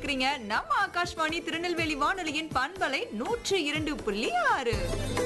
இருக்கிறீங்க நம்ம ஆகாஷ்வாணி திருநெல்வேலி வானொலியின் பண்பலை நூற்றி இரண்டு புள்ளி ஆறு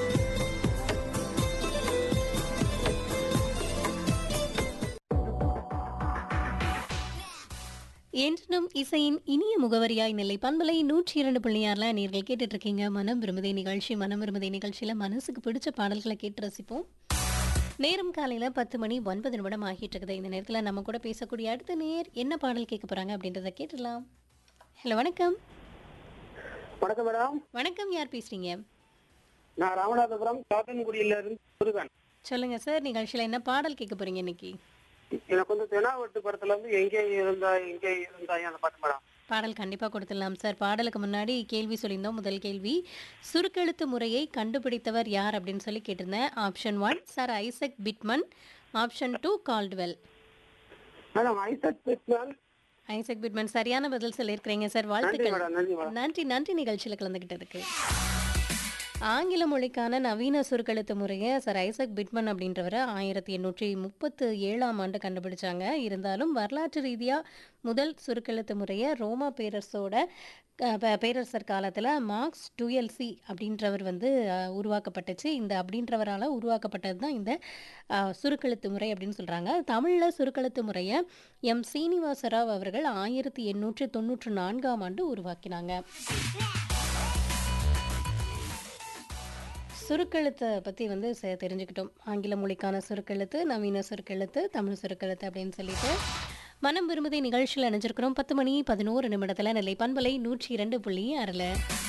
என்றும் இசையின் இனிய முகவரியாய் நெல்லை பண்பலை நூற்றி இரண்டு புள்ளியாரில் நீங்கள் கேட்டுட்டு இருக்கீங்க மனம் விரும்புதை நிகழ்ச்சி மனம் விரும்புதை நிகழ்ச்சியில் மனசுக்கு பிடிச்ச பாடல்களை கேட்டு ரசிப்போம் நேரம் காலையில் பத்து மணி ஒன்பது நிமிடம் ஆகிட்டு இருக்குது இந்த நேரத்தில் நம்ம கூட பேசக்கூடிய அடுத்த நேர் என்ன பாடல் கேட்க போகிறாங்க அப்படின்றத கேட்டுடலாம் ஹலோ வணக்கம் வணக்கம் மேடம் வணக்கம் யார் பேசுகிறீங்க நான் ராமநாதபுரம் சாத்தன்குடியில இருந்து முருகன் சொல்லுங்கள் சார் நிகழ்ச்சியில் என்ன பாடல் கேட்க போகிறீங்க இன்னைக்கு எனக்கு வந்து தெனாவட்டு படத்துல இருந்து எங்கே இருந்தா எங்கே இருந்தாய் அந்த பாட்டு மேடம் பாடல் கண்டிப்பாக கொடுத்துடலாம் சார் பாடலுக்கு முன்னாடி கேள்வி சொல்லியிருந்தோம் முதல் கேள்வி சுருக்கெழுத்து முறையை கண்டுபிடித்தவர் யார் அப்படின்னு சொல்லி கேட்டிருந்தேன் option one sir Isaac Pitman option two Caldwell madam Isaac Pitman Isaac Pitman சரியான பதில் சொல்லியிருக்கிறீங்க சார் நன்றி வாழ்த்துக்கள் மேடம் நன்றி மேடம் நன்றி நன்றி நிகழ்ச்சியில் கலந்துக்கிட்டதுக்கு ஆங்கில மொழிக்கான நவீன சுருக்கெழுத்து முறையை சார் ஐசக் பிட்மன் அப்படின்றவரை ஆயிரத்தி எண்ணூற்றி முப்பத்து ஏழாம் ஆண்டு கண்டுபிடிச்சாங்க இருந்தாலும் வரலாற்று ரீதியாக முதல் சுருக்கெழுத்து முறையை ரோமா பேரரசோட அஹ், பே- பேரரசர் காலத்தில் மார்க்ஸ் டுஎல்சி அப்படின்றவர் வந்து அஹ், உருவாக்கப்பட்டுச்சு இந்த அப்படின்றவரால் உருவாக்கப்பட்டது தான் இந்த அஹ், சுருக்கெழுத்து முறை அப்படின்னு சொல்கிறாங்க தமிழில் சுருக்கெழுத்து முறையை எம் சீனிவாசராவ் அவர்கள் ஆயிரத்தி எண்ணூற்றி தொண்ணூற்று நான்காம் ஆண்டு உருவாக்கினாங்க சுருக்கெழுத்தை பற்றி வந்து ச- தெரிஞ்சுக்கிட்டோம் ஆங்கில மொழிக்கான சுருக்கெழுத்து நவீன சுருக்கெழுத்து தமிழ் சுருக்கெழுத்து அப்படின்னு சொல்லிட்டு மனம் விரும்புதை நிகழ்ச்சியில் அணிஞ்சிருக்கிறோம் பத்து மணி பதினோரு நிமிடத்தில் நெல்லை பண்பலை நூற்றி இரண்டு புள்ளி ஆறில்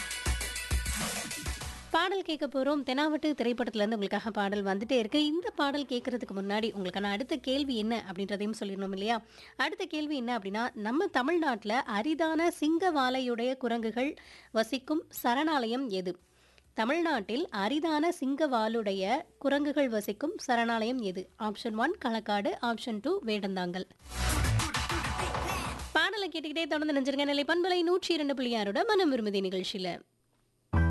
பாடல் கேட்க போகிறோம் தெனாவட்டு திரைப்படத்துலேருந்து உங்களுக்காக பாடல் வந்துட்டே இருக்கு இந்த பாடல் கேட்கறதுக்கு முன்னாடி உங்களுக்கான அடுத்த கேள்வி என்ன அப்படின்றதையும் சொல்லிடணும் இல்லையா அடுத்த கேள்வி என்ன அப்படின்னா நம்ம தமிழ்நாட்டில் அரிதான சிங்க வாலையுடைய குரங்குகள் வசிக்கும் சரணாலயம் எது தமிழ்நாட்டில் அரிதான சிங்க வாலுடைய குரங்குகள் வசிக்கும் சரணாலயம் எது option one Kalakkad option two Vedanthangal பாடலை கேட்டுக்கிட்டே தொடர்ந்து நினைச்சிருங்க நிலை பண்பலை நூற்றி இரண்டு புள்ளியாரோட மனம் விரும்புதி நிகழ்ச்சியில்